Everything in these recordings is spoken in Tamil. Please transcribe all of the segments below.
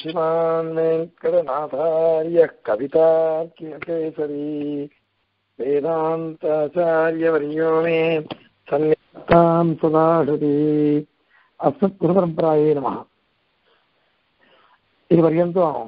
श्रीमान् वेङ्कटनाथार्यः कवितार्कियकेसरी वेदान्ताचार्यवर्यो मे सन्निधत्तां सदाहृति अस्मत्गुरुपरम्परायै नमः இது வரைக்கும்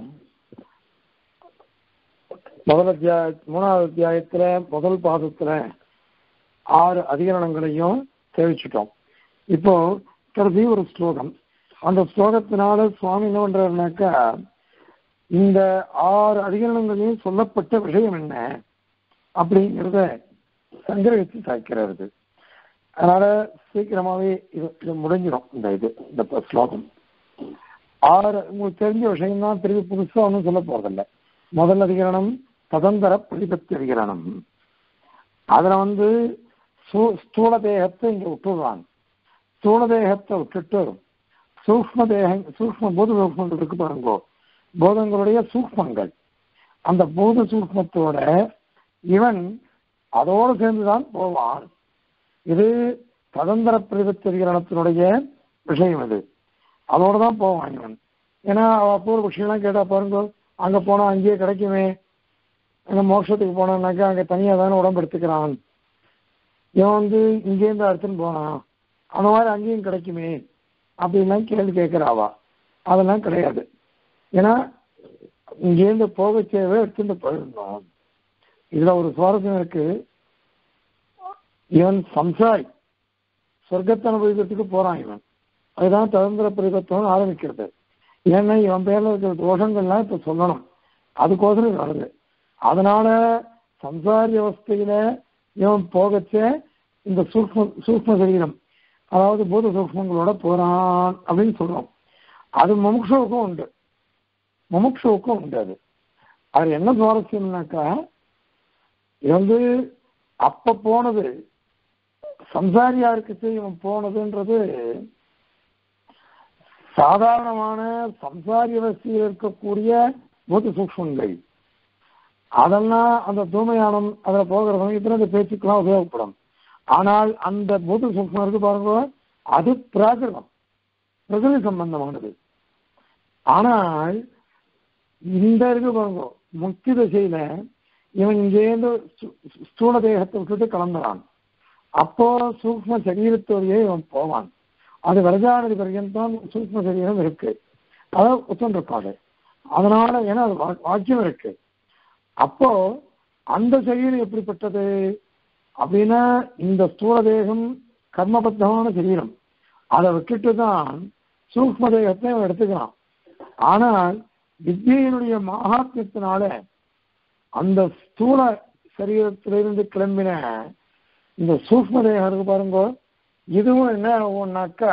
முதல் அத்தியாய மூணாவது அத்தியாயத்துல முதல் பாதத்துல ஆறு அதிகரணங்களையும் தெரிவிச்சுட்டோம் இப்போ கடைசி ஒரு ஸ்லோகம் அந்த ஸ்லோகத்தினால சுவாமி என்ன பண்றாருனாக்கா இந்த ஆறு அதிகரணங்களையும் சொல்லப்பட்ட விஷயம் என்ன அப்படிங்கிறத சங்கிரகிச்சு சாய்க்கிறது அதனால சீக்கிரமாவே இது இது முடிஞ்சிடும் இந்த இது இந்த ஸ்லோகம் ஆறு உங்களுக்கு தெரிஞ்ச விஷயம் தான் திருப்பி புதுசா ஒன்றும் சொல்ல போறதில்ல முதல் அதிகரணம் ததந்தர பிரதிபத்தி அதிகரணம் அதுல வந்து ஸ்தூல தேகத்தை இங்க விட்டுடுறாங்க ஸ்தூல தேகத்தை விட்டுட்டு சூக்ம தேகம் சூக்ம பூத சூக்மங்கள் இருக்கு பாருங்கோ போதங்களுடைய சூக்மங்கள் அந்த பூத சூக்மத்தோட இவன் அதோடு சேர்ந்துதான் போவான் இது ததந்திர பிரதிபத்திகரணத்தினுடைய விஷயம் இது அதோட தான் போவான் இவன் ஏன்னா அவ பூர்வ விஷயம்லாம் கேட்டா பாருங்க அங்க போனா அங்கேயே கிடைக்குமே அங்க மோட்சத்துக்கு போனான்னாக்கா அங்க தனியா தானே உடம்பு எடுத்துக்கிறான் இவன் வந்து இங்கேருந்து அடுத்துன்னு போனான் அந்த மாதிரி அங்கேயும் கிடைக்குமே அப்படின்லாம் கேள்வி கேட்கிறாவா அதெல்லாம் கிடையாது ஏன்னா இங்கேருந்து போக சேவை எடுத்துட்டு போயிருந்தோம் இதுல ஒரு சுவாரஸ்யம் இருக்கு இவன் சம்சாரி சொர்க்கத்தை அனுபவிக்கிறதுக்கு போறான் இவன் அதுதான் தகுந்த பிரதத்துவம் ஆரம்பிக்கிறது ஏன்னா இவன் பேர்ல இருக்கிற தோஷங்கள்லாம் இப்ப சொல்லணும் அதுக்கோசரம் வருது அதனால சம்சாரி அவஸ்தையில இவன் போகச்ச இந்த சூக்ம சூக்ம சரீரம் அதாவது பூத சூக்மங்களோட போறான் அப்படின்னு சொல்றோம் அது முமுக்ஷுவுக்கும் உண்டு முமுக்ஷுவுக்கும் உண்டு அது அது என்ன சுவாரஸ்யம்னாக்கா இது வந்து அப்ப போனது சம்சாரியா இருக்கு இவன் போனதுன்றது சாதாரணமான சம்சாரி அவஸ்தையில் இருக்கக்கூடிய பூத சூக்மங்கள் அதெல்லாம் அந்த தூமயானம் அதில் போகிற சமயத்தில் அந்த பேச்சுக்கெல்லாம் உபயோகப்படும் ஆனால் அந்த பூத சூக்மம் இருக்கு பாருங்க அது பிராகிருதம் பிரகிருதி சம்பந்தமானது ஆனால் இந்த இருக்கு பாருங்க முக்கிய திசையில இவன் இங்கேருந்து ஸ்தூல தேகத்தை விட்டுட்டு கிளம்புறான் அப்போ சூக்ம சரீரத்தோடையே இவன் போவான் அது வரஜானதி பர்யந்தம் சூக்ம சரீரம் இருக்கு அதான் ஒத்துருப்பாடு அதனால ஏன்னா அது வாக்கியம் இருக்கு அப்போ அந்த சரீரம் எப்படிப்பட்டது அப்படின்னா இந்த ஸ்தூல தேகம் கர்மபத்தமான சரீரம் அதை விட்டுட்டு தான் சூக்ம தேகத்தை அவன் எடுத்துக்கிறான் ஆனால் வித்தியினுடைய மகாத்மியத்தினால அந்த ஸ்தூல சரீரத்திலிருந்து கிளம்பின இந்த சூக்ம தேகம் இருக்கு பாருங்க இதுவும் என்ன ஆகும்னாக்கா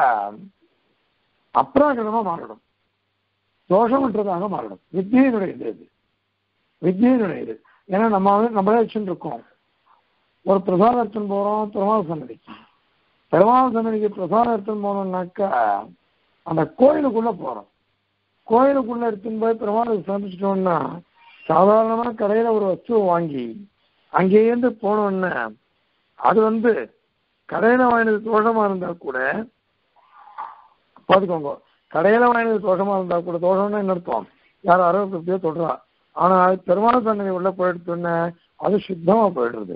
அப்ராகிரமா மாறிடும் தோஷமற்றதாக மாறிடும் வித்தியினுடைய இது வித்தியினுடைய இது ஏன்னா நம்ம வந்து நம்மளே வச்சுட்டு இருக்கோம் ஒரு பிரசாத எடுத்துன்னு போறோம் பெருமாள் சன்னதிக்கு பெருமாள் சன்னதிக்கு பிரசாதம் எடுத்துன்னு போனோம்னாக்கா அந்த கோயிலுக்குள்ள போறோம் கோயிலுக்குள்ள எடுத்துன்னு போய் பெருமாளுக்கு சமைச்சிட்டோம்னா சாதாரணமா கடையில ஒரு வஸ்துவை வாங்கி அங்கேருந்து போனோம்னா அது வந்து கடையில வாங்கினது தோஷமா இருந்தா கூட பார்த்துக்கோங்க கடையில வாங்கினது தோஷமா இருந்தா கூட தோஷம்னு என்ன அர்த்தம் யாரும் அறுபத்தையோ தொடுறா ஆனா பெருமாள் சன்னதி உள்ள போயிடுச்சுன்னு அது சுத்தமா போயிடுறது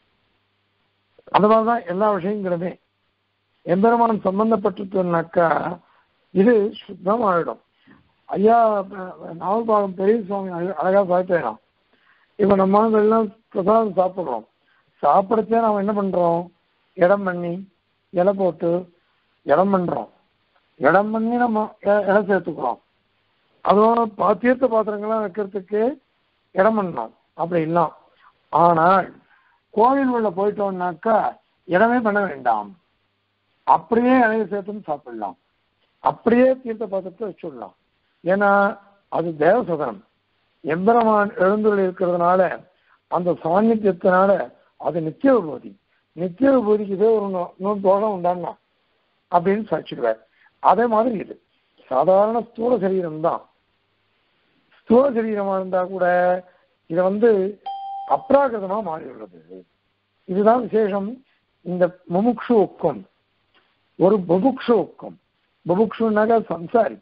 அந்த மாதிரிதான் எல்லா விஷயங்களுமே எம்பெருமான் சம்பந்தப்பட்டிருக்குனாக்கா இது சுத்தமாயிடும் ஐயா நாவல்பாகம் பெரிய சுவாமி அழகா சாப்பிட்டேன் இப்ப நம்ம எல்லாம் பிரசாதம் சாப்பிடுறோம் சாப்பிடச்சே நாம என்ன பண்றோம் இடம் பண்ணி இலை போட்டு இடம் பண்றோம் இடம் பண்ணி நம்ம இலை சேர்த்துக்கிறோம் அதுவும் தீர்த்த பாத்திரங்கள்லாம் வைக்கிறதுக்கு இடம் பண்ணோம் அப்படி இல்லாம் ஆனால் கோவில் உள்ள போயிட்டோம்னாக்கா இடமே பண்ண வேண்டாம் அப்படியே இலையை சேர்த்துன்னு சாப்பிடலாம் அப்படியே தீர்த்த பாத்திரத்தை வச்சுடலாம் ஏன்னா அது தேவசதனம் எம்பெருமான் எழுந்துள்ள இருக்கிறதுனால அந்த சாநித்தியத்தினால அது நித்திய விபூதி நித்திய விபூதிக்கு இதே ஒரு நூறு தோஷம் உண்டானா அப்படின்னு சாட்சிடுவார் அதே மாதிரி இது சாதாரண ஸ்தூல சரீரம் தான் ஸ்தூல சரீரமா இருந்தா கூட இதை வந்து அப்ராகிருதமா மாறியுள்ளது இதுதான் விசேஷம் இந்த முமுக்ஷு ஒக்கம் ஒரு புபுக்ஷு ஒக்கம் புபுக்ஷுனாக்கா சம்சாரி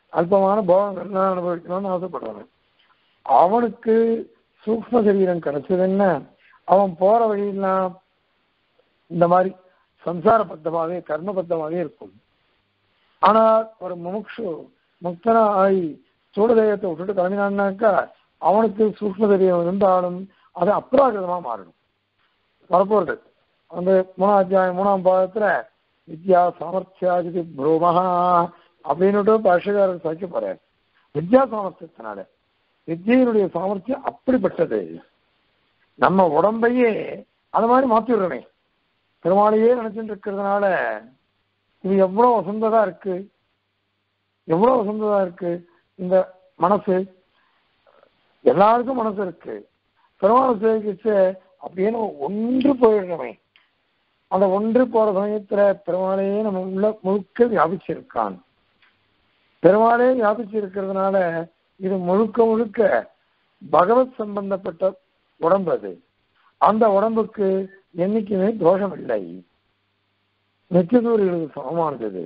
அல்பமான போகங்கள்லாம் அனுபவிக்கணும்னு ஆசைப்படுறவன் அவனுக்கு சூக்ம சரீரம் கிடைச்சதுன்னா அவன் போற வழியெல்லாம் இந்த மாதிரி சம்சாரபத்தமாகவே கர்மபத்தமாகவே இருக்கும் ஆனா ஒரு முமுக்ஷு முக்தனா ஆகி சூடதேயத்தை விட்டுட்டு கிளம்பினான்னாக்கா அவனுக்கு சூக்ம சரீரம் இருந்தாலும் அது அப்ராகிருதமா மாறணும் வரப்போறது அந்த மூணாம் அத்தியாயம் மூணாம் பாகத்துல வித்யா சாமர்த்தியாதி புரோமஹா அப்படின்னுட்டு பாஷகாரர் சாய்க்க போறார் வித்யா சாமர்த்தியத்தினால வித்யினுடைய சாமர்த்தியம் அப்படிப்பட்டது நம்ம உடம்பையே அது மாதிரி மாத்தி விடுறமே பெருமாளையே நினைச்சுட்டு இருக்கிறதுனால இது எவ்வளவு வசந்ததா இருக்கு எவ்வளவு வசந்ததா இருக்கு இந்த மனசு எல்லாருக்கும் மனசு இருக்கு பெருமாளை சேவிச்சு அப்படியே நம்ம ஒன்று போயிடுறோமே அந்த ஒன்று போற சமயத்துல பெருமாளையே நம்ம உள்ள முழுக்க வியாபிச்சிருக்கான் பெருமாளே வியாபிச்சு இருக்கிறதுனால இது முழுக்க முழுக்க பகவத் சம்பந்தப்பட்ட உடம்பு அது அந்த உடம்புக்கு என்னைக்குமே தோஷம் இல்லை நித்தியதூரிகளுக்கு சமமானது இது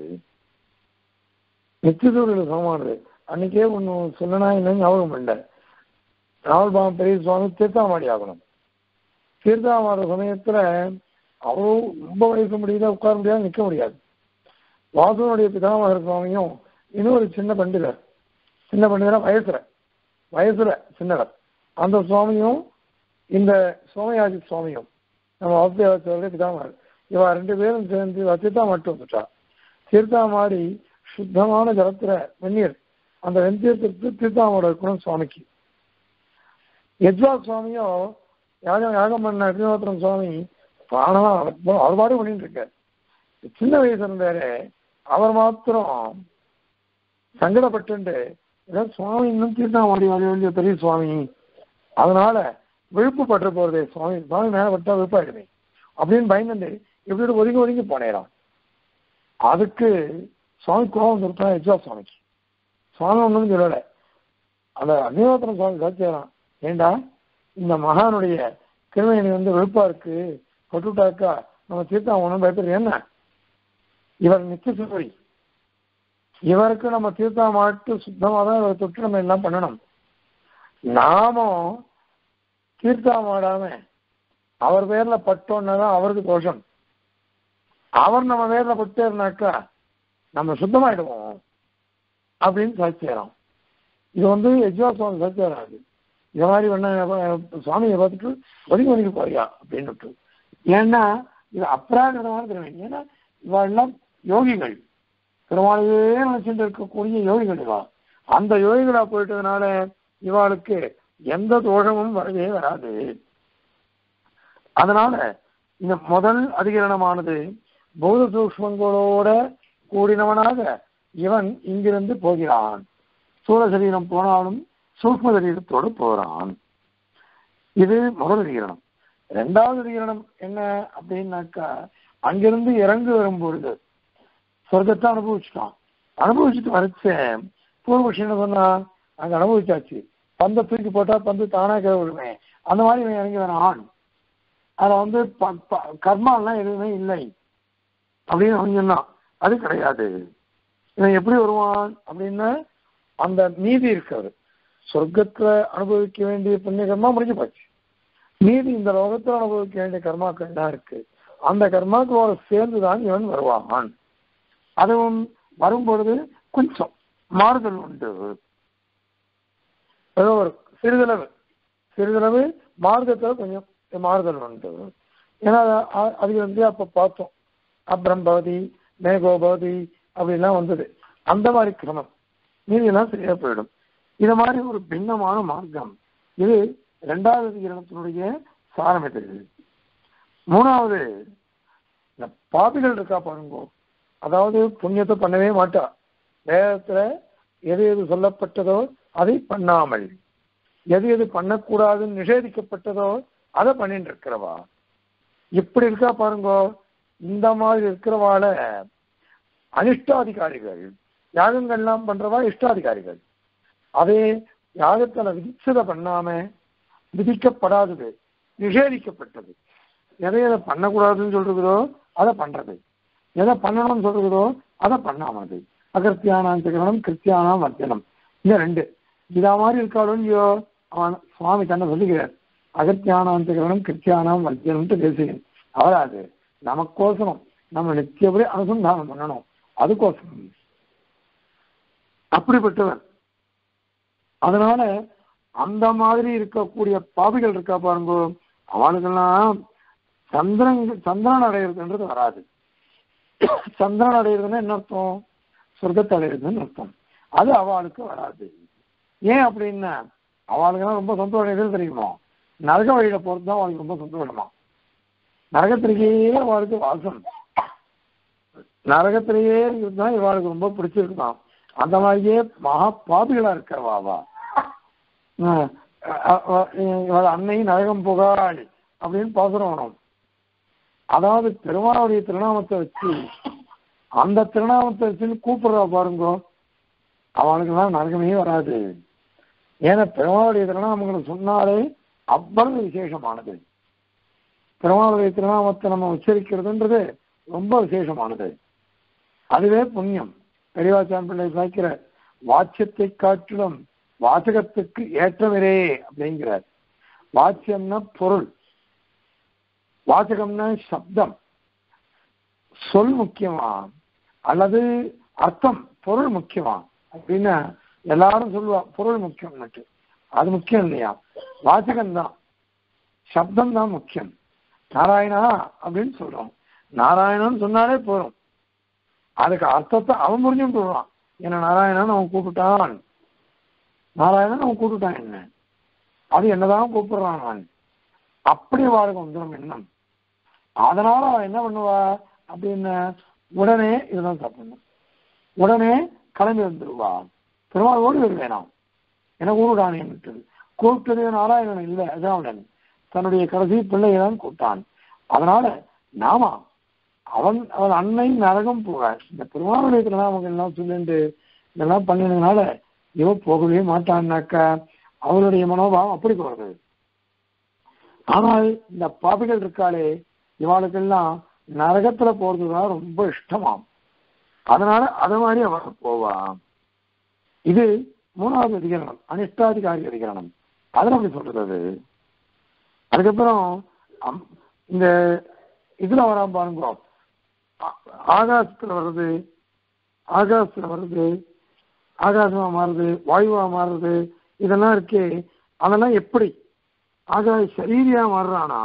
நித்தியதூரிகளுக்கு சமமானது அன்னைக்கே ஒன்று சொல்லனா என்ன ஞாபகம் இல்லை ராவல்பாம் பெரிய சுவாமி தீர்த்தாமாடி ஆகணும் தீர்த்தாமாட சமயத்துல அவ்வளோ ரொம்ப வயசு முடியல உட்கார முடியாது நிற்க முடியாது வாசுவனுடைய பிதாமகர் சுவாமியும் இன்னொரு சின்ன பண்டிதர் சின்ன பண்டிதர் வயசுல வயசுல சின்னவர் அந்த சுவாமியும் இந்த சோமயாஜி சுவாமியும் நம்ம வாசுதேவாச்சாரிய பிதாமகர் இவ ரெண்டு பேரும் சேர்ந்து தீர்த்தா மட்டும் வந்துட்டா தீர்த்தா மாடி சுத்தமான ஜலத்துல வெந்நீர் அந்த வெந்தீர்த்தத்துக்கு தீர்த்தாமோட இருக்கணும் சுவாமிக்கு யஜ்வா சுவாமியோ யாகம் யாகம் பண்ண அக்னிஹோத்திரம் சுவாமி பிராணமா அவர் பாடு பண்ணிட்டு இருக்கார் சின்ன வயசு இருந்தாரு அவர் மாத்திரம் சங்கடப்பட்டு ஏதோ சுவாமி இன்னும் தீர்த்தாமாடி வாழ வேண்டிய பெரிய சுவாமி அதனால விழுப்பு பற்ற போறதே சுவாமி சுவாமி மேல பட்டா விழுப்பாயிடுமே அப்படின்னு பயந்துட்டு இப்படி ஒதுங்கி ஒதுங்கி போனேறான் அதுக்கு சுவாமி கோபம் இருக்கா யஜ்வா சுவாமிக்கு சுவாமி ஒன்றும் சொல்லலை அந்த அக்னிஹோத்திரம் சுவாமி சாத்தியாரான் ஏண்டா இந்த மகானுடைய கிருமையினி வந்து வெளுப்பா இருக்கு கொட்டுட்டாக்கா நம்ம தீர்த்தா ஒன்றும் பயப்படுறது என்ன இவர் நித்திய சுவரி இவருக்கு நம்ம தீர்த்தா மாட்டு சுத்தமாக தான் இவரை தொட்டு நம்ம எல்லாம் பண்ணணும் நாமும் தீர்த்தா மாடாம அவர் பேர்ல பட்டோன்னா தான் அவருக்கு தோஷம் அவர் நம்ம பேர்ல பட்டேர்னாக்கா நம்ம சுத்தமாயிடுவோம் அப்படின்னு சாட்சியறோம் இது வந்து யஜ்வா சுவாமி சாட்சியராது இந்த மாதிரி பண்ண சுவாமியை பார்த்துட்டு ஒதுங்கி ஒதுங்கி போறியா அப்படின்னுட்டு ஏன்னா இது அப்ராகிருதமான திருமணி ஏன்னா இவெல்லாம் யோகிகள் திருமாலையே நினைச்சுட்டு இருக்கக்கூடிய யோகிகள் இவா அந்த யோகிகளா போயிட்டதுனால இவாளுக்கு எந்த தோஷமும் வரவே வராது அதனால இந்த முதல் அதிகரணமானது பௌத சூக்மங்களோட கூடினவனாக இவன் இங்கிருந்து போகிறான் சூழ சரீரம் போனாலும் சூக்ம சரீரத்தோடு போறான் இது முதல் அதிகரணம் ரெண்டாவது அதிகரணம் என்ன அப்படின்னாக்கா அங்கிருந்து இறங்கி வரும்பொழுது சொர்க்கத்தை அனுபவிச்சுட்டான் அனுபவிச்சுட்டு வரைச்ச பூர்வபக்ஷி என்ன சொன்னா அங்க அனுபவிச்சாச்சு பந்தை தூக்கி போட்டா பந்து தானா கீழே விழுமே அந்த மாதிரி இவன் இறங்கி வரான் அதுல வந்து கர்மாலாம் எதுவுமே இல்லை அப்படின்னு அவன் சொன்னான் அது கிடையாது இவன் எப்படி வருவான் அப்படின்னா அந்த நீதி இருக்காது சொர்க்கத்துல அனுபவிக்க வேண்டிய புண்ணிய கர்மா முடிஞ்சு போச்சு மீதி இந்த லோகத்துல அனுபவிக்க வேண்டிய கர்மாக்கள் தான் இருக்கு அந்த கர்மாக்களோட சேர்ந்துதான் இவன் வருவான் அதுவும் வரும்பொழுது கொஞ்சம் மாறுதல் உண்டு ஏதோ ஒரு சிறிதளவு சிறிதளவு மார்க்கத்துல கொஞ்சம் மாறுதல் உண்டு ஏன்னா அது வந்து அப்ப பார்த்தோம் அப்ரம் பவதி மேகோ பவதி அப்படிலாம் வந்தது அந்த மாதிரி கிரமம் மீதியெல்லாம் சரியா போயிடும் இது மாதிரி ஒரு பின்னமான மார்க்கம் இது இரண்டாவது அதிகரணத்தினுடைய சாரம் இது மூணாவது இந்த பாபிகள் இருக்கா பாருங்க அதாவது புண்ணியத்தை பண்ணவே மாட்டா வேதத்துல எது எது சொல்லப்பட்டதோ அதை பண்ணாமல் எது எது பண்ணக்கூடாதுன்னு நிஷேதிக்கப்பட்டதோ அதை பண்ணிட்டு இருக்கிறவா இப்படி இருக்கா பாருங்க இந்த மாதிரி இருக்கிறவால அனிஷ்டாதிகாரிகள் யாகங்கள்லாம் பண்றவா இஷ்டாதிகாரிகள் அதே யாகத்துல விதிச்சதை பண்ணாம விதிக்கப்படாதது நிஷேதிக்கப்பட்டது எதை எதை பண்ணக்கூடாதுன்னு சொல்றதோ அதை பண்றது எதை பண்ணணும்னு சொல்றதோ அதை பண்ணாமது அகர்த்தியானாம் கிருத்தியானாம் வர்த்தனம் இந்த ரெண்டு இதா மாதிரி இருக்காளோ இல்லையோ அவன் சுவாமி தன்னை சொல்லுகிறார் அகத்தியானாந்தகரணம் கிருத்தியானாம் வர்த்தியனம்ட்டு பேசுகிறேன் அவராது நமக்கோசரம் நம்ம நித்தியபடி அனுசந்தானம் பண்ணணும் அதுக்கோசரம் அப்படிப்பட்டவர் அதனால அந்த மாதிரி இருக்கக்கூடிய பாவிகள் இருக்கா பாருங்க அவனுக்கெல்லாம் சந்திரன் சந்திரன் அடையிறதுன்றது வராது சந்திரன் அடையிறதுன்னா என்ன அர்த்தம் சொர்க்கத்தை அடையிறதுன்னு அர்த்தம் அது அவளுக்கு வராது ஏன் அப்படின்னா அவளுக்கெல்லாம் ரொம்ப சந்தோஷம் எது தெரியுமோ நரக வழியில போறது தான் அவளுக்கு ரொம்ப சந்தோஷமா நரகத்திலேயே அவளுக்கு வாசம் நரகத்திலேயே இருக்கிறது தான் இவாளுக்கு ரொம்ப பிடிச்சிருக்குதான் அந்த மாதிரியே மகா பாபிகளா இருக்கிறவாவா இவள் அன்னை நரகம் புகாள் அப்படின்னு பாசுரம் வரும் அதாவது பெருமாளுடைய திருநாமத்தை வச்சு அந்த திருநாமத்தை வச்சுன்னு கூப்பிடுறா பாருங்க அவனுக்கெல்லாம் நரகமே வராது ஏன்னா பெருமாளுடைய திருநாமங்களை சொன்னாலே அவ்வளவு விசேஷமானது பெருமாளுடைய திருநாமத்தை நம்ம உச்சரிக்கிறதுன்றது ரொம்ப விசேஷமானது அதுவே புண்ணியம் பெரியவாச்சான் பிள்ளை சாய்க்கிற வாட்சியத்தை காட்டிலும் வாசகத்துக்கு ஏற்றமிரே அப்படிங்கிறார் வாட்சியம்னா பொருள் வாசகம்னா சப்தம் சொல் முக்கியமா அல்லது அர்த்தம் பொருள் முக்கியமா அப்படின்னா எல்லாரும் சொல்லுவா பொருள் முக்கியம்னுட்டு அது முக்கியம் இல்லையா வாசகம் தான் சப்தம் தான் முக்கியம் நாராயணா அப்படின்னு சொல்றோம் நாராயணன் சொன்னாலே போதும் அதுக்கு அர்த்தத்தை அவன் புரிஞ்சுட்டு விடுவான் என்ன நாராயணன் அவன் கூப்பிட்டான் நாராயணன் அவன் கூப்பிட்டான் என்ன அது என்னதான் கூப்பிடுறான் அவன் அப்படி வாழ்க்கை வந்துடும் எண்ணம் அதனால அவன் என்ன பண்ணுவா அப்படின்னு உடனே இதுதான் சாப்பிடணும் உடனே கிளம்பி வந்துடுவா பெருமாள் ஓடி வருவேனாம் என ஊருடானே கூப்பிட்டது நாராயணன் இல்லை அதான் தன்னுடைய கடைசி பிள்ளையை தான் கூப்பிட்டான் அதனால நாமா அவன் அவன் அன்னை நரகம் போக இந்த பெருமாளுடைய திருநாமங்கள் எல்லாம் சொல்லிட்டு இதெல்லாம் பண்ணினதுனால இவன் போகவே மாட்டான்னாக்கா அவளுடைய மனோபாவம் அப்படி போறது ஆனால் இந்த பாபிகள் இருக்காளே இவாளுக்கெல்லாம் நரகத்துல போறதுதான் ரொம்ப இஷ்டமாம் அதனால அது மாதிரி அவள் போவா இது மூணாவது அதிகரணம் அனிஷ்டாதிகாரி அதிகரணம் அதில் அப்படி சொல்றது அதுக்கப்புறம் இந்த இதுல வராம பாருங்க ஆகாசத்துல வர்றது ஆகாசத்துல வருது ஆகாசமா மாறுது வாயுவா மாறுது இதெல்லாம் இருக்கே அதெல்லாம் எப்படி ஆகாஷ் சரீரியா மாறுறானா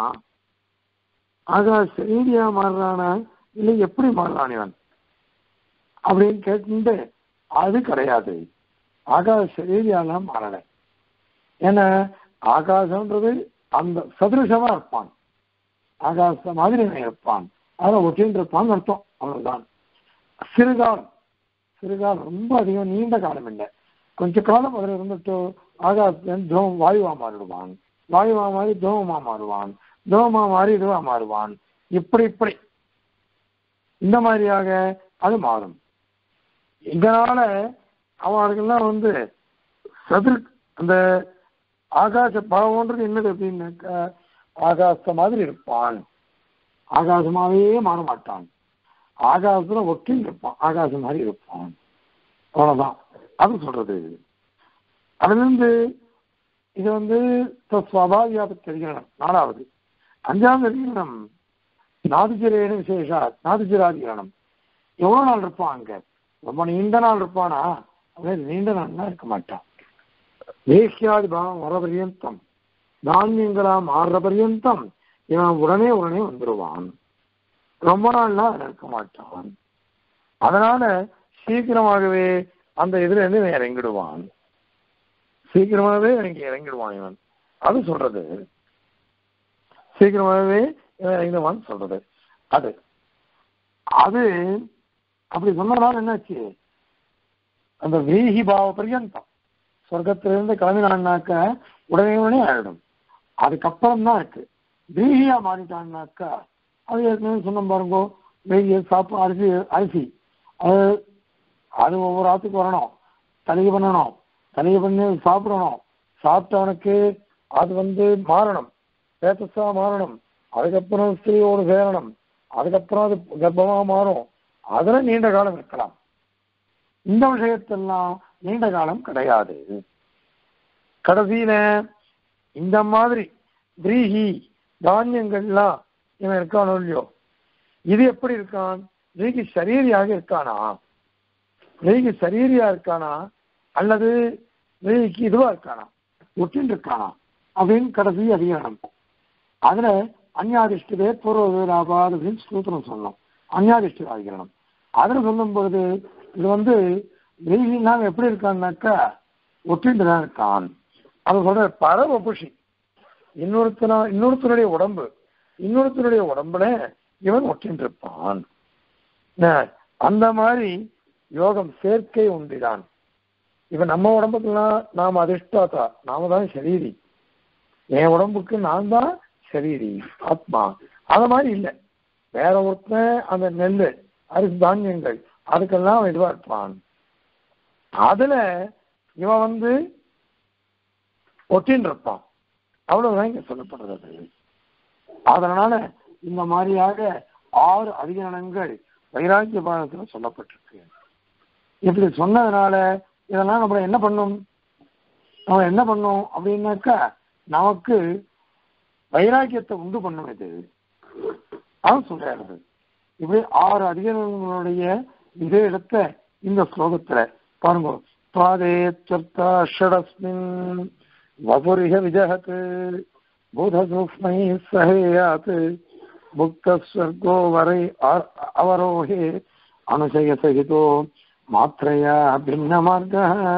ஆகாஷ் சரீரியா மாறுறானா இல்லை எப்படி மாறுறான் இவன் அப்படின்னு கேட்டு அது கிடையாது ஆகாஷ் சரீரியாலாம் மாறல ஏன்னா ஆகாசம்ன்றது அந்த சதுருஷமா இருப்பான் ஆகாச மாதிரி இருப்பான் அதில் ஒட்டின்னு இருப்பான்னு அர்த்தம் அவ்வளவுதான் சிறுகாலம் சிறுகாலம் ரொம்ப அதிகம் நீண்ட காலம் இல்லை கொஞ்ச காலம் அதில் இருந்துட்டு ஆகாசத்தின் தோம் வாயுவா மாறிடுவான் வாயுவா மாறி தோமமா மாறுவான் தோமமா மாறி இதுவா மாறுவான் இப்படி இப்படி இந்த மாதிரியாக அது மாறும் இதனால அவர்களுக்கெல்லாம் வந்து சதுர் அந்த ஆகாச பாவம்ன்றது என்னது அப்படின்னாக்கா ஆகாச மாதிரி இருப்பான் ஆகாசமாவே மாற மாட்டான் ஆகாசத்துல ஒட்டில் இருப்பான் ஆகாசம் மாதிரி இருப்பான் அவ்வளவுதான் அது சொல்றது அதுல இருந்து இது வந்து சுவாபாவியாப தெரிகிறனம் நாலாவது அஞ்சாவது தெரிகிறனம் நாதிஜரேன விசேஷா நாதிஜராதிகரணம் எவ்வளவு நாள் இருப்பான் அங்க ரொம்ப நீண்ட நாள் இருப்பானா அப்படின்னு நீண்ட நாள்னா இருக்க மாட்டான் வேஷ்யாதி பாவம் வர பரியந்தம் தானியங்களா மாறுற பரியந்தம் இவன் உடனே உடனே வந்துடுவான் ரொம்ப நாள்லாம் அதில் இருக்க மாட்டான் அதனால சீக்கிரமாகவே அந்த இதுல இருந்து இவன் இறங்கிடுவான் சீக்கிரமாகவே இறங்கி இறங்கிடுவான் இவன் அது சொல்றது சீக்கிரமாகவே இவன் இறங்கிடுவான் சொல்றது அது அது அப்படி சொன்னதால என்னாச்சு அந்த வீஹி பாவ பரியந்தம் சொர்க்கத்திலிருந்து கிளம்பினான்னாக்க உடனே உடனே ஆயிடும் அதுக்கப்புறம் தான் இருக்கு வீகியா மாறிட்டான்னாக்கா அது ஏற்கனவே சொன்ன பாருங்க வெய்ய சாப்பு அரிசி அரிசி அது அது ஒவ்வொரு ஆத்துக்கு வரணும் தலிகை பண்ணணும் தலிகை பண்ணி சாப்பிடணும் சாப்பிட்டவனுக்கு அது வந்து மாறணும் பேத்தஸா மாறணும் அதுக்கப்புறம் ஸ்திரீயோடு சேரணும் அதுக்கப்புறம் அது கர்ப்பமா மாறும் அதுல நீண்ட காலம் இருக்கலாம் இந்த விஷயத்தெல்லாம் நீண்ட காலம் கிடையாது கடைசியில இந்த மாதிரி விரீஹி தானியங்கள்லாம் இவன் இருக்கானோ இல்லையோ இது எப்படி இருக்கான் விரீகி சரீரியாக இருக்கானா விரீகி சரீரியா இருக்கானா அல்லது விரீகிக்கு இதுவா இருக்கானா ஒட்டின்னு இருக்கானா அப்படின்னு கடைசி அதிகாரம் அதுல அந்யாதிஷ்டவே பூர்வலாபாத் அப்படின்னு சூத்திரம் சொன்னோம் அந்யாதிஷ்ட அதிகரணம் அதுல சொல்லும் பொழுது இது வந்து விரீகினா எப்படி இருக்கான்னாக்கா ஒட்டிண்டு தான் இருக்கான் அது சொல்ற பரவபுஷி இன்னொருத்தனா இன்னொருத்தருடைய உடம்பு இன்னொருத்தருடைய உடம்புல இவன் ஒட்டின்னு இருப்பான் அந்த மாதிரி யோகம் சேர்க்கை உண்டுதான் இப்ப நம்ம உடம்புக்குலாம் நாம் அதிர்ஷ்டாத்தா நாம தான் சரீரி என் உடம்புக்கு நான் தான் சரீரி ஆத்மா அத மாதிரி இல்லை வேற ஒருத்தன் அந்த நெல் அரிசி தானியங்கள் அதுக்கெல்லாம் அவன் இதுவா இருப்பான் அதுல இவன் வந்து ஒட்டின்னு இருப்பான் அவ்வளவுதான் இங்க சொல்லப்படுறது அதனால இந்த மாதிரியாக ஆறு அதிகரணங்கள் வைராக்கிய பாடத்துல சொல்லப்பட்டிருக்கு இப்படி சொன்னதுனால இதெல்லாம் நம்ம என்ன பண்ணும் நம்ம என்ன பண்ணும் அப்படின்னாக்கா நமக்கு வைராக்கியத்தை உண்டு பண்ணும் இது அவன் சொல்றாரு இப்படி ஆறு அதிகாரங்களுடைய இதே இடத்த இந்த ஸ்லோகத்துல பாருங்க பாதே சர்த்தா ஷடஸ்மின் வபுரிக விஜகத் பூதசூக்மை சஹேயாத் புக்த ஸ்வர்கோ வரை அவரோஹே அனுசய சகிதோ மாத்திரையா பின்ன மார்க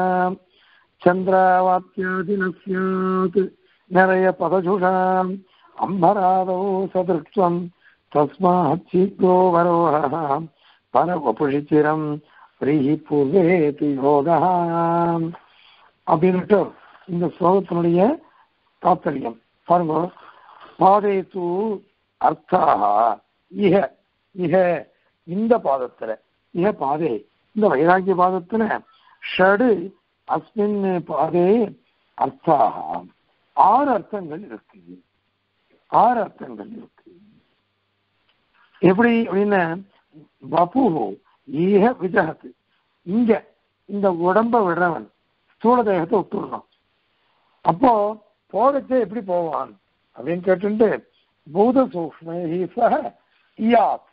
சந்திராவாத்தியாதின ஸ்யாத் நிறைய பதஜுஷாம் அம்பராதோ சதிருக்ஷம் தஸ்மாத் சீக்ரோ வரோஹ பரவபுஷிச்சிரம் பிரீஹி பூர்வேதி யோகா அப்படின்ட்டு இந்த ஸ்லோகத்தினுடைய தாத்பரியம் பாருங்க பாதே தூ அர்த்தாக இஹ இஹ இந்த பாதத்துல இஹ பாதே இந்த வைராக்கிய பாதத்துல ஷடு அஸ்மின் பாதே அர்த்தாக ஆறு அர்த்தங்கள் இருக்கு ஆறு அர்த்தங்கள் இருக்கு எப்படி அப்படின்னு வபு ஈக விஜகத்து இங்க இந்த உடம்ப விடுறவன் ஸ்தூல தேகத்தை விட்டுடுறான் அப்போ போகச்சே எப்படி போவான் அப்படின்னு கேட்டு பூத சூக்ம இயாத்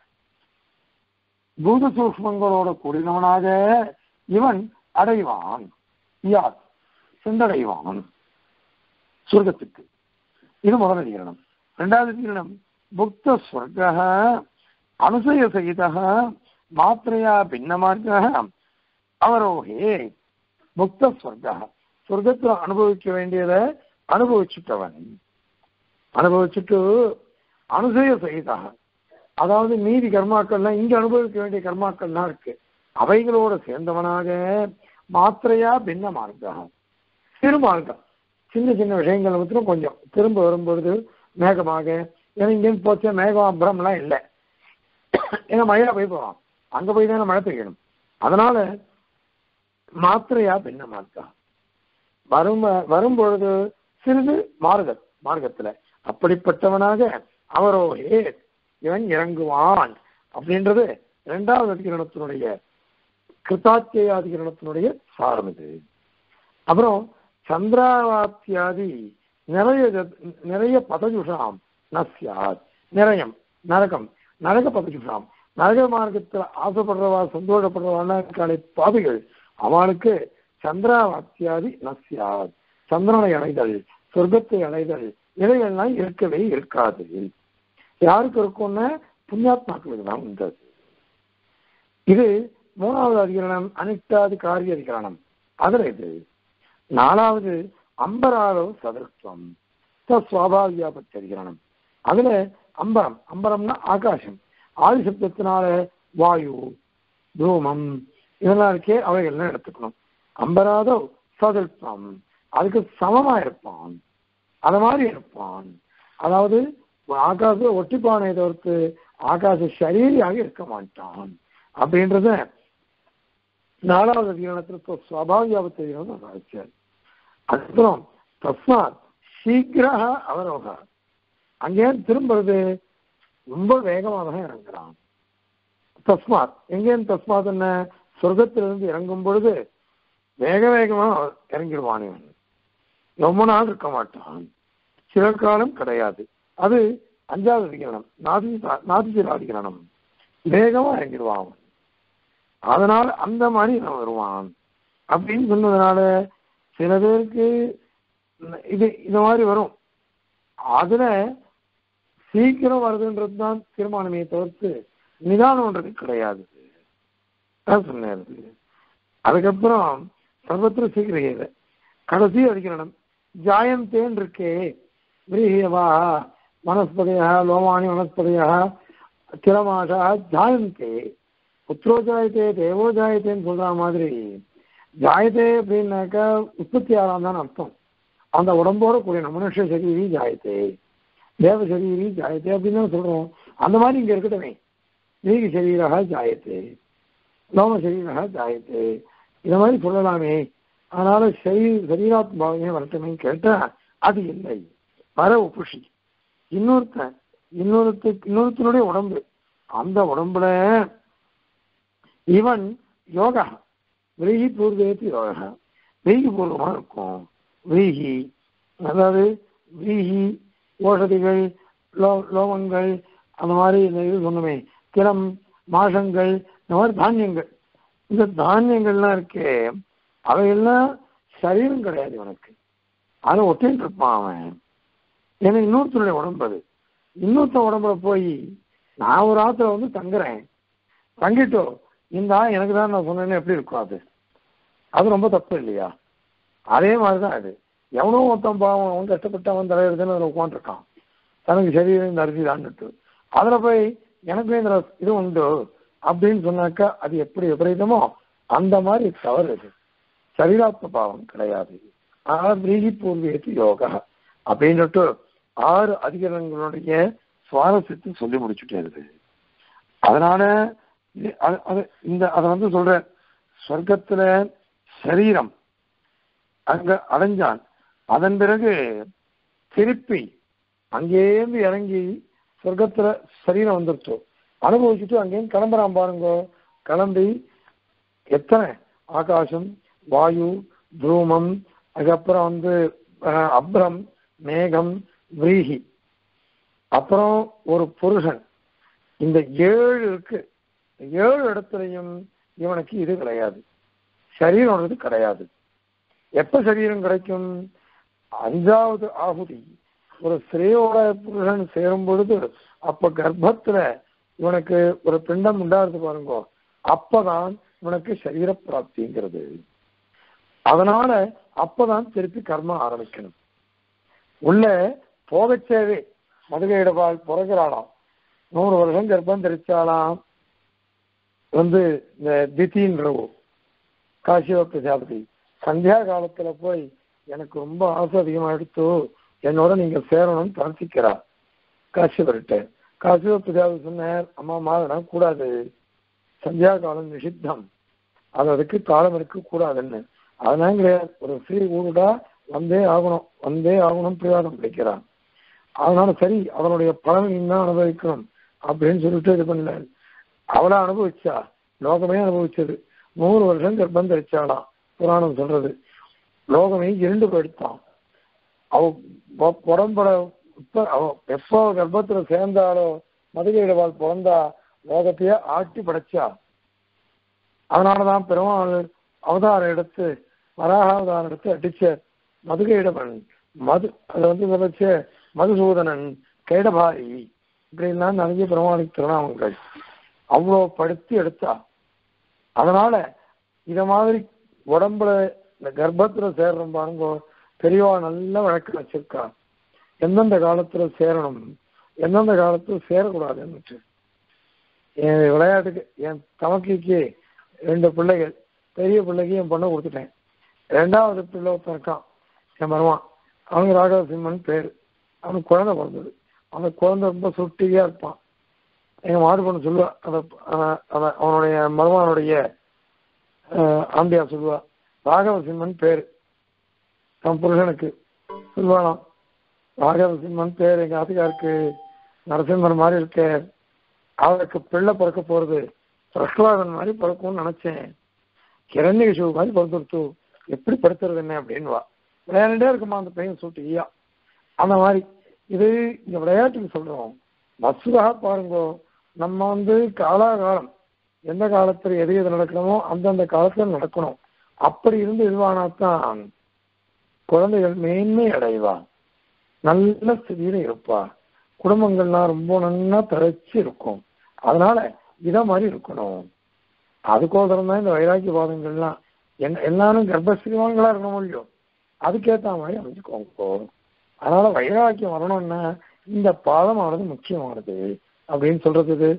பூத சூக்மங்களோட கூடினவனாக இவன் அடைவான் இயாத் சென்றடைவான் சொர்க்கத்துக்கு இது முதல் அதிகரணம் இரண்டாவது அதிகரணம் புக்த ஸ்வர்க அனுசய சகித மாத்திரையா பின்ன மார்க்க அவரோகே புக்த ஸ்வர்க சொர்க்கத்துல அனுபவிக்க வேண்டியதை அனுபவிச்சுட்டவன் அனுபவிச்சுட்டு அனுசய சகிதா அதாவது மீதி கர்மாக்கள்லாம் இங்க அனுபவிக்க வேண்டிய கர்மாக்கள்லாம் இருக்கு அவைகளோட சேர்ந்தவனாக மாத்திரையா பின்ன மார்க்கம் சிறு மார்க்கம் சின்ன சின்ன விஷயங்கள் மட்டும் கொஞ்சம் திரும்ப வரும்பொழுது மேகமாக ஏன்னா இங்கேருந்து போச்சா மேகம் அப்புறம்லாம் இல்லை ஏன்னா மழையா போய் போகிறோம் அங்கே போய் தானே மழை பெய்யணும் அதனால மாத்திரையா பின்ன மார்க்கம் வரும் வரும்பொழுது சிறிது மாறுதல் மார்க்கத்துல அப்படிப்பட்டவனாக அவரோகே இவன் இறங்குவான் அப்படின்றது இரண்டாவது அதிகரணத்தினுடைய கிருத்தாத்தியாதிகரணத்தினுடைய சாரம் இது அப்புறம் சந்திராவாத்தியாதி நிறைய நிறைய பதஜுஷாம் நஸ்யாத் நிறையம் நரகம் நரக பதஜுஷாம் நரக மார்க்கத்தில் ஆசைப்படுறவா சந்தோஷப்படுறவான பாவிகள் அவனுக்கு சந்திராவாத்தியாதி நஸ்யாத் சந்திரனை அடைதல் சொர்க்கத்தை அடைதல் இவைகள்லாம் இருக்கவே இருக்காது யாருக்கு இருக்கும்னா புண்ணியாத்மாக்களுக்கு தான் உண்டு இது மூணாவது அதிகரணம் அனிட்டாதி காரிய அதிகரணம் அதுல இது நாலாவது அம்பராலோ சதுர்த்தம் சுவாபாவியாபத்தி அதிகரணம் அதுல அம்பரம் அம்பரம்னா ஆகாசம் ஆதி சப்தத்தினால வாயு தூமம் இதெல்லாம் இருக்கே அவைகள்லாம் எடுத்துக்கணும் அம்பராதோ சதுர்த்தம் அதுக்கு சமமா இருப்பான் அத மாதிரி இருப்பான் அதாவது ஆகாச ஒட்டிப்பானை தவிர்த்து ஆகாச சரீரியாக இருக்க மாட்டான் அப்படின்றத நாலாவது அதிகாரத்துல சுவாபாவியாபத்து அதிகாரம் அதுக்கப்புறம் தஸ்மாத் சீக்கிரக அவரோக அங்கே திரும்புறது ரொம்ப வேகமாக தான் இறங்குறான் தஸ்மாத் எங்கேயும் தஸ்மாத் என்ன சொர்க்கத்திலிருந்து இறங்கும் பொழுது வேக வேகமா இறங்கிடுவான் இவன் ரொம்ப நாள் இருக்க மாட்டான் சில காலம் கிடையாது அது அஞ்சாவது அதிகரணம் நாதி நாதிஜர் அதிகரணம் வேகமா இறங்கிடுவான் அவன் அதனால அந்த மாதிரி அவன் வருவான் அப்படின்னு சொன்னதுனால சில பேருக்கு இது இந்த மாதிரி வரும் அதுல சீக்கிரம் வருதுன்றது தான் தீர்மானமே தவிர்த்து நிதானம்ன்றது கிடையாது சொன்னது அதுக்கப்புறம் சர்வத்திர சீக்கிரம் கடைசி அதிகரணம் ஜாயந்தேன் இருக்கே விரீஹியவா வனஸ்பதியா லோமானி வனஸ்பதியா திரமாஷா ஜாயந்தே புத்திரோ ஜாயத்தே தேவோ ஜாயத்தேன்னு சொல்ற மாதிரி ஜாயத்தே அப்படின்னாக்கா உற்பத்தி ஆறாம் தான் அர்த்தம் அந்த உடம்போட கூடிய மனுஷ சரீரி ஜாயத்தே தேவ சரீரி ஜாயத்தே அப்படின்னு தான் சொல்றோம் அந்த மாதிரி இங்க இருக்கட்டுமே நீகி சரீரா ஜாயத்தே லோம சரீரா ஜாயத்தே இந்த மாதிரி சொல்லலாமே அதனால சரீ சரீராத்மாவையே வரட்டுமே கேட்டா அது இல்லை வர உப்புஷி இன்னொருத்தன் இன்னொருத்த இன்னொருத்தனுடைய உடம்பு அந்த உடம்புல இவன் யோகா விரீகி பூர்வேத்து யோகா விரீகி பூர்வமா இருக்கும் விரீகி அதாவது விரீகி ஓஷதிகள் லோ லோகங்கள் அந்த மாதிரி இந்த இது சொன்னமே திறம் மாசங்கள் இந்த மாதிரி தானியங்கள் இந்த தானியங்கள்லாம் இருக்கே அவையெல்லாம் சரீரம் கிடையாது இவனுக்கு அதை ஒட்டின்னு இருப்பான் அவன் ஏன்னா இன்னொருத்தருடைய உடம்பு அது இன்னொருத்த உடம்புல போய் நான் ஒரு ஆத்துல வந்து தங்குறேன் தங்கிட்டோ இந்த ஆள் எனக்கு தான் நான் சொன்னேன்னு எப்படி இருக்கும் அது அது ரொம்ப தப்பு இல்லையா அதே மாதிரிதான் அது எவனோ ஒருத்தன் பாவம் அவன் கஷ்டப்பட்டு அவன் தலையிடுதுன்னு அதில் உட்காந்துருக்கான் தனக்கு சரீரம் இந்த அரிசி தான்ட்டு அதில் போய் எனக்கு இந்த இது உண்டு அப்படின்னு சொன்னாக்கா அது எப்படி விபரீதமோ அந்த மாதிரி தவறு இது சரீராத்ம பாவம் கிடையாது ஆனால் பிரீகி பூர்வீகத்து யோகா அப்படின்னுட்டு ஆறு அதிகாரங்களுடைய சுவாரஸ்யத்தை சொல்லி முடிச்சுட்டே அதனால அது இந்த அதை வந்து சொல்ற சொர்க்கத்துல சரீரம் அங்க அடைஞ்சான் அதன் பிறகு திருப்பி அங்கேருந்து இறங்கி சொர்க்கத்துல சரீரம் வந்துருச்சு அனுபவிச்சுட்டு அங்கேயும் கிளம்புறான் பாருங்க கிளம்பி எத்தனை ஆகாசம் வாயு தூமம் அதுக்கப்புறம் வந்து அப்ரம் மேகம் விரீகி அப்புறம் ஒரு புருஷன் இந்த ஏழு இருக்கு ஏழு இடத்துலையும் இவனுக்கு இது கிடையாது சரீரம்ன்றது கிடையாது எப்ப சரீரம் கிடைக்கும் அஞ்சாவது ஆகுதி ஒரு ஸ்திரீயோட புருஷன் சேரும் பொழுது அப்ப கர்ப்பத்துல இவனுக்கு ஒரு பிண்டம் உண்டாகிறது பாருங்க அப்பதான் இவனுக்கு சரீர பிராப்திங்கிறது அதனால அப்பதான் திருப்பி கர்மா ஆரம்பிக்கணும் உள்ள போகச்சேவே மதுகையிடபால் பிறகுறாளாம் நூறு வருஷம் கர்ப்பம் தெரிச்சாலாம் வந்து இந்த தித்தின்றவோ காசிவ பிரஜாபதி சந்தியா காலத்துல போய் எனக்கு ரொம்ப ஆசை அதிகமா எடுத்து என்னோட நீங்க சேரணும்னு பிரார்த்திக்கிறா காசிவர்கிட்ட காசிவ பிரஜாபதி சொன்னார் அம்மா மாதனம் கூடாது சந்தியா காலம் நிஷித்தம் அது அதுக்கு காலம் இருக்க கூடாதுன்னு அதனால கிடையாது ஒரு ஸ்ரீ ஊருடா வந்தே ஆகணும் வந்தே ஆகணும் பிரயாதம் பிடிக்கிறான் அதனால சரி அவனுடைய பலனை நீ தான் அனுபவிக்கணும் அப்படின்னு சொல்லிட்டு இது பண்ணல அவளா அனுபவிச்சா லோகமே அனுபவிச்சது நூறு வருஷம் கர்ப்பம் தரிச்சாளாம் புராணம் சொல்றது லோகமே இருண்டு போயிடுத்தான் அவ புறம்பட இப்ப அவ எப்போ கர்ப்பத்துல சேர்ந்தாலோ மதுகையிடவாள் பிறந்தா லோகத்தையே ஆட்டி படைச்சா அதனாலதான் பெருமாள் அவதாரம் எடுத்து வராக அவதாரம் எடுத்து அடிச்ச மதுகையிடவன் மது அதை வந்து விதைச்ச மதுசூதனன் கேடபாரி இப்படிலாம் நிறைய பெருமாளுக்கு திருநாமங்கள் அவ்வளோ படுத்தி எடுத்தா அதனால இத மாதிரி உடம்புல இந்த கர்ப்பத்துல சேர்றோம் பாருங்க பெரியவா நல்ல வழக்கு வச்சிருக்கா எந்தெந்த காலத்துல சேரணும் எந்தெந்த காலத்துல சேரக்கூடாதுன்னு என் விளையாட்டுக்கு என் தமக்கைக்கு ரெண்டு பிள்ளைகள் பெரிய பிள்ளைக்கு என் பொண்ணை கொடுத்துட்டேன் ரெண்டாவது பிள்ளை ஒருத்தன் இருக்கான் என் மருவான் அவனுக்கு ராகவ சிம்மன் பேர் அவனுக்கு குழந்தை பிறந்தது அந்த குழந்தை ரொம்ப சுட்டியா இருப்பான் எங்க மாடு பொண்ணு சொல்லுவா அத அவனுடைய மருமானுடைய ஆண்டியா சொல்லுவா ராகவ சிம்மன் பேர் தன் புருஷனுக்கு சொல்லுவானாம் ராகவ சிம்மன் பேர் எங்க ஆத்துக்காருக்கு நரசிம்மர் மாதிரி இருக்க அவருக்கு பிள்ளை பிறக்க போறது பிரகலாதன் மாதிரி பிறக்கும்னு நினைச்சேன் கிரண்யகிஷு மாதிரி பிறந்துருத்து எப்படி படுத்துறது என்ன அப்படின்வா விளையாண்டே இருக்குமா அந்த பையன் சொல்லிட்டு ஐயா அந்த மாதிரி இது இந்த விளையாட்டுக்கு சொல்றோம் வசுதாக பாருங்க நம்ம வந்து காலாகாலம் எந்த காலத்துல எது எது நடக்கணுமோ அந்தந்த காலத்துல நடக்கணும் அப்படி இருந்து இதுவானாத்தான் குழந்தைகள் மேன்மை அடைவா நல்ல ஸ்திதியில இருப்பா குடும்பங்கள்லாம் ரொம்ப நல்லா தழைச்சு இருக்கும் அதனால இத மாதிரி இருக்கணும் அதுக்கோசரம் தான் இந்த வைராக்கிய பாதங்கள்லாம் என்ன எல்லாரும் கர்ப்பஸ்ரீவான்களா இருக்கணும் இல்லையோ அதுக்கேத்த மாதிரி அமைச்சுக்கோங்க அதனால வைராக்கியம் வரணும்னா இந்த பாதமானது முக்கியமானது அப்படின்னு சொல்றது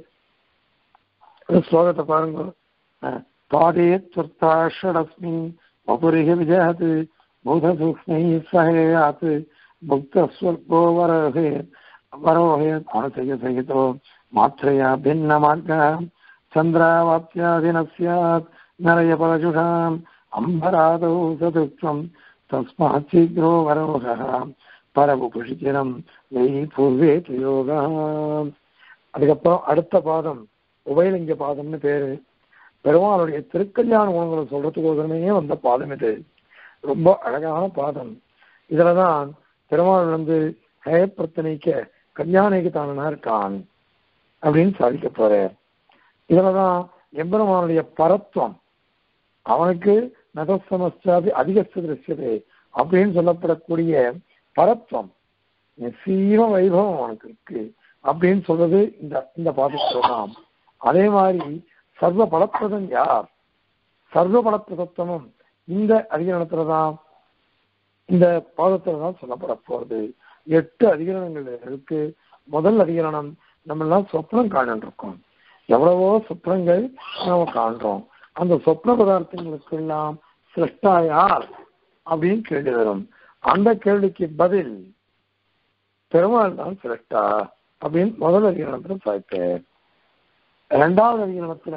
இது ஸ்லோகத்தை பாருங்க அஹ், பாதே துர்த்தாஷடஸ்மின் வபுரிக விஜயாத் பூத சூக்ஷ்மை சகேயாத் புக்த ஸ்வர்கோ வரஹே வரோஹே அனுசய சகிதோ மாத்ரயா பின்ன மார்க சந்திராவாப்யாதின ஸ்யாத் நரய பரஜுஷாம் அம்பராதோ சதுக்ஷம் தஸ்மாத் சீக்கிரோ வரோகா பரபுபுஷிச்சிரம் வெய் பூர்வே யோகா அதுக்கப்புறம் அடுத்த பாதம் உபயலிங்க பாதம்னு பேரு பெருமாளுடைய திருக்கல்யாண குணங்களை சொல்றதுக்கோசரமே வந்த பாதம் இது ரொம்ப அழகான பாதம் இதுலதான் பெருமாள் வந்து ஹயப்பிரத்தனைக்க கல்யாணிக்கு தானனா இருக்கான் அப்படின்னு சாதிக்க போறார் இதுலதான் எம்பெருமானுடைய பரத்வம் அவனுக்கு நதசமஸ்தாபி அதிக திருஷ்யது அப்படின்னு சொல்லப்படக்கூடிய பரத்வம் நிசீம வைபவம் அவனுக்கு இருக்கு அப்படின்னு சொல்றது இந்த இந்த பாதத்துல தான் அதே மாதிரி சர்வ பலப்பிரதம் யார் சர்வ பலப்பிரதத்துவமும் இந்த அதிகரணத்துல தான் இந்த பாதத்துல தான் சொல்லப்பட போறது எட்டு அதிகரணங்கள் இருக்கு முதல் அதிகரணம் நம்ம எல்லாம் சொப்னம் காணிட்டு இருக்கோம் எவ்வளவோ சொப்னங்கள் நாம காண்றோம் அந்த சொப்ன பதார்த்தங்களுக்கு எல்லாம் சிரஷ்டா யார் அப்படின்னு கேள்வி வரும் அந்த கேள்விக்கு பதில் பெருமாள் தான் சிரஷ்டா அப்படின்னு முதல் அதிகரணத்துல சாய்ப்பார் ரெண்டாவது அதிகரணத்துல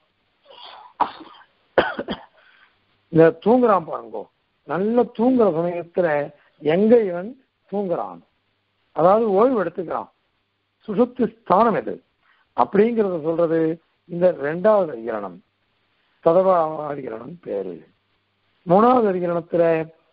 இந்த தூங்குறான் பாருங்கோ நல்ல தூங்குற சமயத்துல எங்க இவன் தூங்குறான் அதாவது ஓய்வு எடுத்துக்கிறான் சுசுப்தி ஸ்தானம் எது அப்படிங்கறத சொல்றது இந்த ரெண்டாவது அதிகரணம் சதவா அதிகரணம் பேரு மூணாவது அதிகரணத்துல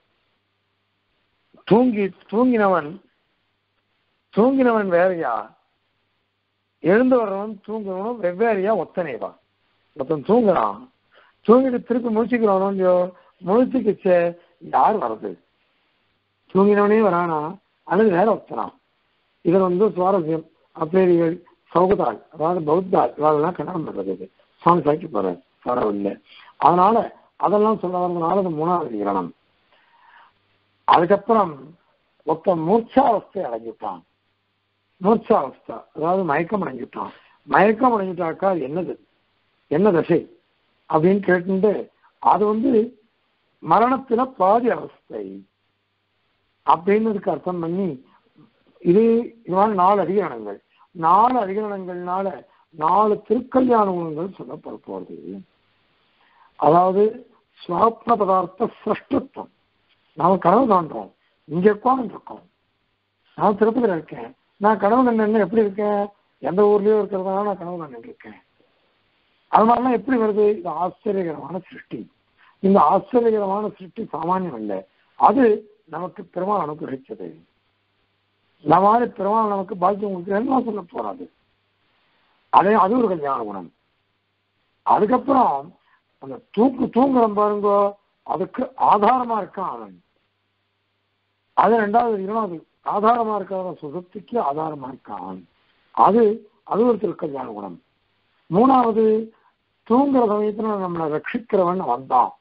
தூங்கி தூங்கினவன் தூங்கினவன் வேறையா எழுந்து வர்றவன் தூங்குறவனும் வெவ்வேறையா ஒத்தனைவா ஒருத்தன் தூங்குறான் தூங்கிட்டு திருப்பி முழிச்சுக்கிறவனோ இல்லையோ முழிச்சுக்கிச்சே யார் வர்றது தூங்கினவனே வரானா அல்லது வேற ஒருத்தனான் இதுல வந்து சுவாரஸ்யம் அப்பேரிகள் சௌகதாள் அதாவது பௌத்தாள் இவாளெல்லாம் கல்யாணம் பண்றது இது சுவாமி சாக்கி போறார் பரவாயில்ல அதனால அதெல்லாம் சொல்ல வரதுனால அது மூணாவது அதிகரணம் அதுக்கப்புறம் ஒருத்தன் மூர்ச்சாவஸ்தை அடைஞ்சிட்டான் மூர்ச்சாவஸ்தா அதாவது மயக்கம் அடைஞ்சிட்டான் மயக்கம் அடைஞ்சிட்டாக்கா அது என்னது என்ன தசை அப்படின்னு கேட்டு அது வந்து மரணத்துல பாதி அவஸ்தை அப்படின்னு அர்த்தம் பண்ணி இது இவாள் நாலு அதிகரணங்கள் நாலு அதிகரணங்கள்னால நாலு திருக்கல்யாண குணங்கள் சொல்லப்பட போறது அதாவது சுவாப்ன பதார்த்த சிரஷ்டத்துவம் நாம கனவு காண்றோம் இங்க உட்கார்ந்து இருக்கோம் நான் திருப்பதியில இருக்கேன் நான் கனவு கண்ணு எப்படி இருக்கேன் எந்த ஊர்லயோ இருக்கிறதுனால நான் கனவு கண்டு இருக்கேன் அது மாதிரிலாம் எப்படி வருது இது ஆச்சரியகரமான சிருஷ்டி இந்த ஆச்சரியகரமான சிருஷ்டி சாமானியம் இல்லை அது நமக்கு பெருமாள் அனுகிரகிச்சது இந்த மாதிரி பெருமாள் நமக்கு பாக்கியம் கொடுக்கிறேன்னு சொல்ல போறாது அதே அது ஒரு கல்யாண குணம் அதுக்கப்புறம் அந்த தூக்கு தூங்குறோம் பாருங்க அதுக்கு ஆதாரமா இருக்கான் அவன் அது ரெண்டாவது இரண்டாவது ஆதாரமா இருக்கிற சுகத்துக்கு ஆதாரமா இருக்கான் அது அது ஒரு திருக்கல்யாண குணம் மூணாவது தூங்குற சமயத்துல நம்மளை ரட்சிக்கிறவன் வந்தான்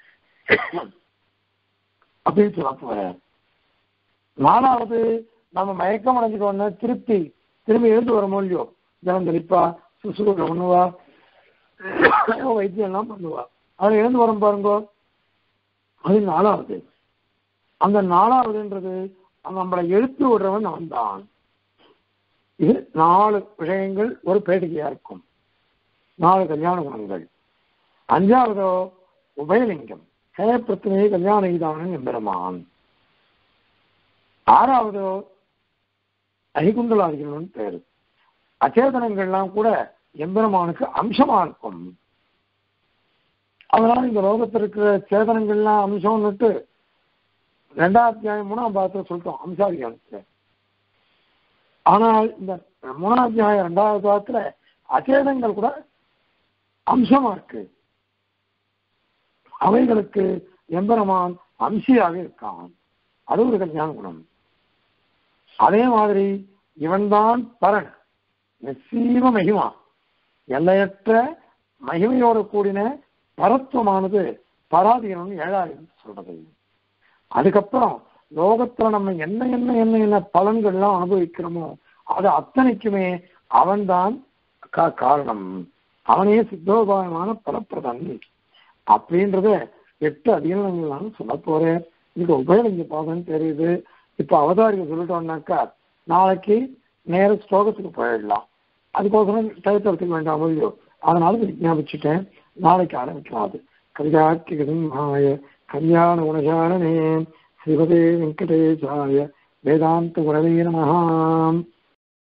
அப்படின்னு சொல்ல போற நாலாவது நம்ம மயக்கம் அடைஞ்சிட்டோன்னு திருப்பி திரும்பி எழுந்து வர இல்லையோ ஜனம் தெளிப்பா சுசுகுல பண்ணுவா வைத்தியம் எல்லாம் பண்ணுவா அதுல எழுந்து வரும் பாருங்க அது நாலாவது அந்த நாலாவதுன்றது நம்மளை எழுத்து விடுறவன் அவன் தான் இது நாலு விஷயங்கள் ஒரு பேட்டிகையா இருக்கும் நாலு கல்யாண குணங்கள் அஞ்சாவதோ உபயலிங்கம் ஹே பிரச்சனையை கல்யாண ஈதானன் எம்பெருமான் ஆறாவதோ அகிகுண்டலாதிகள்னு பேரு அச்சேதனங்கள்லாம் கூட எம்பெருமானுக்கு அம்சமா இருக்கும் அதனால இந்த லோகத்தில் இருக்கிற சேதனங்கள்லாம் அம்சம்னுட்டு ரெண்டாம் அத்தியாயம் மூணாம் பாகத்துல சொல்லிட்டோம் அம்சாதிகாரத்துல ஆனால் இந்த மூணாம் அத்தியாயம் ரெண்டாவது பாகத்துல அச்சேதங்கள் கூட அம்சமா இருக்கு அவைகளுக்கு எம்பெருமான் அம்சியாக இருக்கான் அது ஒரு கல்யாண குணம் அதே மாதிரி இவன்தான் பரன் நிச்சீம மகிமா எல்லையற்ற மகிமையோடு கூடின பரத்துவமானது பராதீனம் ஏழாயிரம் சொல்றது அதுக்கப்புறம் லோகத்துல நம்ம என்ன என்ன என்ன என்ன பலன்கள்லாம் அனுபவிக்கிறோமோ அது அத்தனைக்குமே அவன்தான் கா- காரணம் அவனே சித்தோபாயமான பலப்பிரதன் அப்படின்றத எட்டு அதிகாரங்கள் நான் சொல்ல போறேன் இது உபயோகிங்க பாதம் தெரியுது இப்ப அவதாரிக்க சொல்லிட்டோம்னாக்கா நாளைக்கு நேர ஸ்லோகத்துக்கு போயிடலாம் அதுக்கோசரம் டயத்தை எடுத்துக்க வேண்டாம் இல்லையோ அதனால விஞ்ஞாபிச்சுட்டேன் நாளைக்கு ஆரம்பிக்கலாம் அது கவிதாக்கிகமாய கல்யாண குணசாரணே ஸ்ரீபதே வெங்கடேசாய வேதாந்த குரவே நமஹாம்